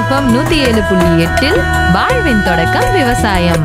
FM நூத்தி ஏழு புள்ளி எட்டில் வாழ்வின் தொடக்கம் விவசாயம்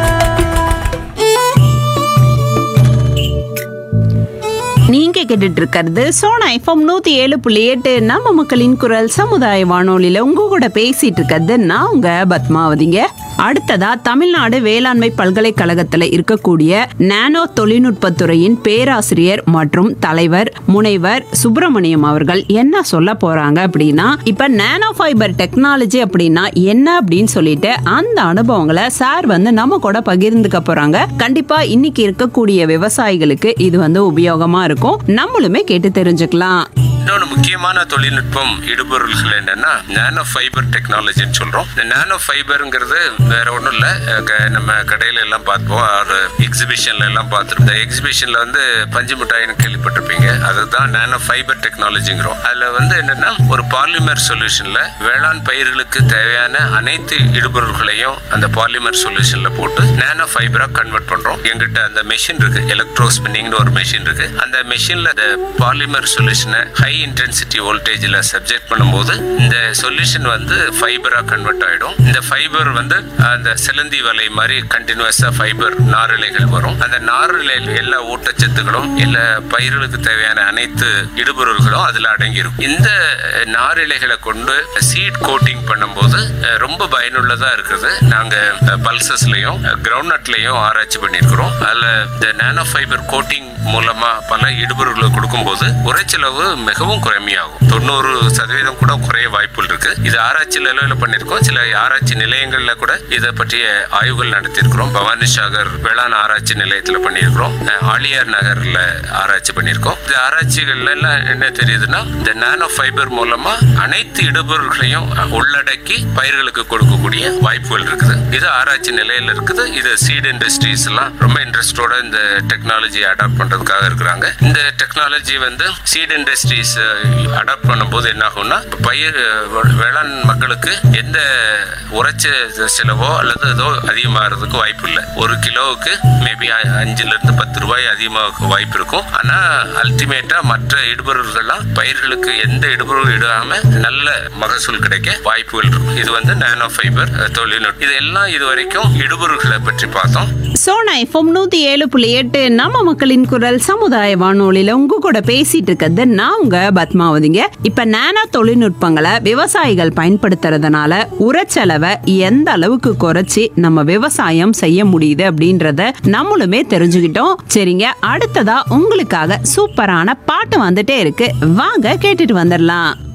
நீங்க கேட்டுட்டு இருக்கிறது சோனா எஃப்எம் நூத்தி ஏழு புள்ளி எட்டு நம்ம மக்களின் குரல் சமுதாய வானொலியில உங்க கூட பேசிட்டு இருக்கிறது நான் உங்க பத்மாவதிங்க அடுத்ததா தமிழ்நாடு வேளாண்மை பல்கலைக்கழகத்துல இருக்கக்கூடிய நானோ தொழில்நுட்பத்துறையின் பேராசிரியர் மற்றும் தலைவர் முனைவர் சுப்பிரமணியம் அவர்கள் என்ன சொல்ல போறாங்க அப்படின்னா இப்ப நானோ ஃபைபர் டெக்னாலஜி அப்படின்னா என்ன அப்படின்னு சொல்லிட்டு அந்த அனுபவங்களை சார் வந்து நம்ம கூட பகிர்ந்துக்க போறாங்க கண்டிப்பா இன்னைக்கு இருக்கக்கூடிய விவசாயிகளுக்கு இது வந்து உபயோகமா இருக்கும் நம்மளுமே கேட்டு தெரிஞ்சுக்கலாம் இன்னொன்று முக்கியமான தொழில்நுட்பம் இடுபொருள்கள் என்னன்னா நானோ ஃபைபர் டெக்னாலஜின்னு சொல்றோம் இந்த நானோ ஃபைபருங்கிறது வேற ஒன்றும் இல்லை நம்ம கடையில எல்லாம் பார்ப்போம் ஒரு எக்ஸிபிஷன்ல எல்லாம் பார்த்துருப்போம் இந்த எக்ஸிபிஷன்ல வந்து பஞ்சு மிட்டாயின்னு கேள்விப்பட்டிருப்பீங்க அதுதான் நானோ ஃபைபர் டெக்னாலஜிங்கிறோம் அதுல வந்து என்னன்னா ஒரு பாலிமர் சொல்யூஷன்ல வேளாண் பயிர்களுக்கு தேவையான அனைத்து இடுபொருள்களையும் அந்த பாலிமர் சொல்யூஷன்ல போட்டு நானோ ஃபைபரா கன்வெர்ட் பண்றோம் எங்கிட்ட அந்த மெஷின் இருக்கு எலக்ட்ரோ ஸ்பின்னிங்னு ஒரு மெஷின் இருக்கு அந்த மெஷின்ல அந்த பாலிமர் சொல்யூஷனை ஹை இன்டென்சிட்டி வோல்டேஜ்ல சப்ஜெக்ட் பண்ணும்போது இந்த சொல்யூஷன் வந்து ஃபைபரா கன்வெர்ட் ஆயிடும் இந்த ஃபைபர் வந்து அந்த சிலந்தி வலை மாதிரி கண்டினியூஸா ஃபைபர் நாரிழைகள் வரும் அந்த நாரிழையில் எல்லா ஊட்டச்சத்துக்களும் எல்லா பயிர்களுக்கு தேவையான அனைத்து இடுபொருள்களும் அதுல அடங்கியிருக்கும் இந்த நாரிழைகளை கொண்டு சீட் கோட்டிங் பண்ணும்போது அஹ், ரொம்ப பயனுள்ளதா இருக்குது நாங்க பல்சஸ்லயும் கிரவுண்ட் நட்லயும் ஆராய்ச்சி பண்ணியிருக்கிறோம் அதுல இந்த நானோ ஃபைபர் கோட்டிங் மூலமா பல இடுபொருள்களை கொடுக்கும்போது உரைச்செலவு மிகவும் குறைமையாகும் தொண்ணூறு சதவீதம் கூட குறைய வாய்ப்புகள் இருக்கு இது ஆராய்ச்சி நிலையில பண்ணியிருக்கோம் சில ஆராய்ச்சி நிலையங்கள்ல கூட இதை பற்றிய ஆய்வுகள் நடத்தியிருக்கிறோம் பவானி சாகர் வேளாண் ஆராய்ச்சி நிலையத்துல பண்ணியிருக்கிறோம் அஹ், ஆழியார் நகர்ல ஆராய்ச்சி பண்ணியிருக்கோம் இந்த ஆராய்ச்சிகள்ல எல்லாம் என்ன தெரியுதுன்னா இந்த நானோ ஃபைபர் மூலமா அனைத்து இடுபொருள்களையும் உள்ளடக்கி பயிர்களுக்கு கொடுக்கக்கூடிய வாய்ப்புகள் இருக்குது இது ஆராய்ச்சி நிலையில இருக்குது இது சீட் இண்டஸ்ட்ரீஸ் எல்லாம் ரொம்ப இன்ட்ரெஸ்டோட இந்த டெக்னாலஜி அடாப்ட் பண்றதுக்காக இருக்கிறாங்க இந்த டெக்னாலஜி வந்து சீட் இண்டஸ்ட்ரீஸ் அடாப்ட் பண்ணும்போது என்ன ஆகும்னா பயிர் அஹ், வேளாண் மக்களுக்கு எந்த உரைச்ச செலவோ அல்லது ஏதோ அதிகமாகிறதுக்கு வாய்ப்பு இல்லை ஒரு கிலோவுக்கு மேபி அஞ்சுல இருந்து பத்து ரூபாய் அதிகமாக வாய்ப்பு இருக்கும் ஆனா அல்டிமேட்டா மற்ற இடுபொருள்கள்லாம் பயிர்களுக்கு எந்த இடுபொருள் இடாம நல்ல மகசூல் கிடைக்க வாய்ப்புகள் இருக்கும் இது வந்து நானோ ஃபைபர் தொழில்நுட்பம் இதெல்லாம் இது வரைக்கும் இடுபொருள்களை பற்றி பார்த்தோம் சோனா எஃப்எம் நூத்தி ஏழு புள்ளி எட்டு நம்ம மக்களின் குரல் சமுதாய வானொலியில உங்க கூட பேசிட்டு இருக்கிறது நான் உங்க பத்மாவதிங்க இப்ப நானோ தொழில்நுட்பங்களை விவசாயிகள் பயன்படுத்துறதுனால உரச்செலவை எந்த அளவுக்கு குறைச்சி நம்ம விவசாயம் செய்ய முடியுது அப்படின்றத நம்மளுமே தெரிஞ்சுக்கிட்டோம் சரிங்க அடுத்ததா உங்களுக்காக சூப்பரான பாட்டு வந்துட்டே இருக்கு வாங்க கேட்டுட்டு வந்துடலாம்